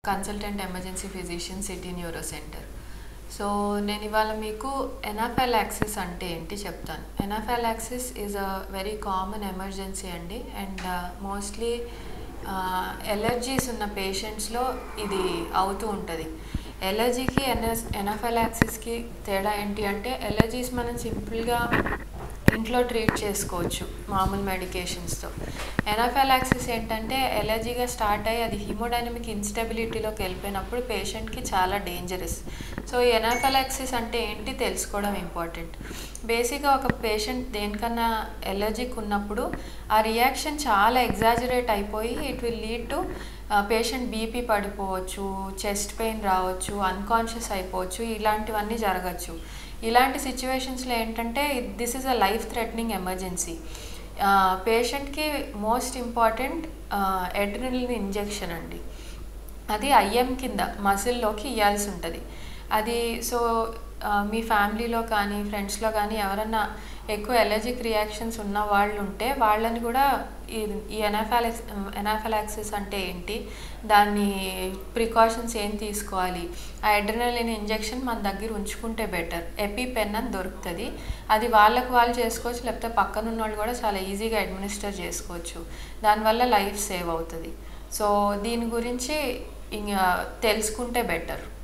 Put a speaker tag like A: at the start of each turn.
A: consultant emergency physician city neuro centre so నేను ఇవాళ మీకు ఎనాఫాలాక్సిస్ అంటే ఏంటి చెప్తాను anaphylaxis is a very common emergency అండి అండ్ మోస్ట్లీ ఎలర్జీస్ ఉన్న పేషెంట్స్లో ఇది అవుతూ ఉంటుంది ఎలర్జీకి ఎనస్ ఎనాఫాలాక్సిస్కి తేడా ఏంటి అంటే ఎలర్జీస్ మనం సింపుల్గా ఇంట్లో ట్రీట్ చేసుకోవచ్చు మామూలు మెడికేషన్స్తో ఎనాఫాలాక్సిస్ ఏంటంటే ఎలర్జీగా స్టార్ట్ అయ్యి అది హిమోడైనమిక్ ఇన్స్టెబిలిటీలోకి వెళ్ళిపోయినప్పుడు పేషెంట్కి చాలా డేంజరస్ సో ఈ ఎనాఫాలాక్సిస్ అంటే ఏంటి తెలుసుకోవడం ఇంపార్టెంట్ బేసిక్గా ఒక పేషెంట్ దేనికన్నా ఎలర్జిక్ ఉన్నప్పుడు ఆ రియాక్షన్ చాలా ఎగ్జాజరేట్ అయిపోయి it will lead to patient BP పడిపోవచ్చు చెస్ట్ పెయిన్ రావచ్చు అన్కాన్షియస్ అయిపోవచ్చు ఇలాంటివన్నీ జరగచ్చు ఇలాంటి సిచ్యువేషన్స్లో ఏంటంటే this is a life threatening emergency పేషెంట్కి మోస్ట్ ఇంపార్టెంట్ ఎడ్రినలిన్ ఇంజెక్షన్ అండి అది ఐఎం కింద మసిల్లోకి ఇవ్వాల్సి ఉంటుంది అది సో మీ ఫ్యామిలీలో కానీ ఫ్రెండ్స్లో కానీ ఎవరన్నా ఎక్కువ ఎలర్జిక్ రియాక్షన్స్ ఉన్న వాళ్ళు ఉంటే వాళ్ళని కూడా ఈ ఈ ఎనాఫాలెక్స్ ఎనాఫాలాక్సిస్ అంటే ఏంటి దాన్ని ప్రికాషన్స్ ఏం తీసుకోవాలి ఆ ఎడ్రినలిన్ ఇంజెక్షన్ మన దగ్గర ఉంచుకుంటే బెటర్ ఎపిపెన్ అని దొరుకుతుంది అది వాళ్ళకు వాళ్ళు చేసుకోవచ్చు లేకపోతే పక్కన ఉన్న వాళ్ళు కూడా చాలా ఈజీగా అడ్మినిస్టర్ చేసుకోవచ్చు దానివల్ల లైఫ్ సేవ్ అవుతుంది సో దీని గురించి ఇంకా తెలుసుకుంటే బెటర్